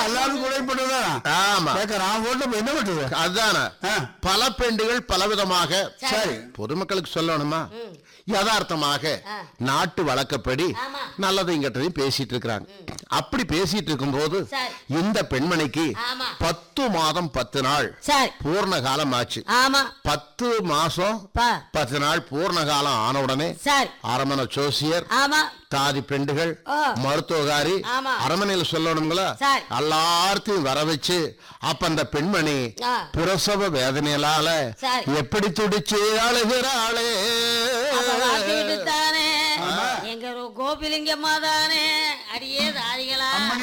எல்லாரும் குறைப்பட்டதான் ஆமா கேட்க நான் போட்டு இப்ப என்ன பண்றது அதானே ஆ. பல பெண்டுகள் பலவிதமாக சரி பொதுமக்களுக்கு சொல்லணுமா யதார்த்தமாக ஆ. நாட்டு வழக்கப்படி ஆமா. நல்லதையும் கெட்டதையும் பேசிட்டு இருக்கிறாங்க அப்படி பேசிட்டு இருக்கும்போது சரி. இந்த பெண்மணிக்கு ஆமா. பத்து மாதம் பத்து நாள் சரி பூர்ண காலம் ஆச்சு ஆமா பத்து மாசம் பா பத்து நாள் பூர்ண காலம் ஆன உடனே சரி அரமண ஜோசியர் ஆமா தாதி பெண்டுகள் ஆ. மருத்துவகாரி ஆமா. அரமனையில் சொல்லணுங்களா சரி. எல்லாத்தையும் வர வச்சு அப்ப அந்த பெண்மணி ஆ. பிரசவ வேதனையிலால சரி. எப்படி துடிச்சு அழுகிறாளே அப்ப வாக்கிட்டு தானே எங்க கோபிலிங்கம்மா தானே அடியே தாரிகளா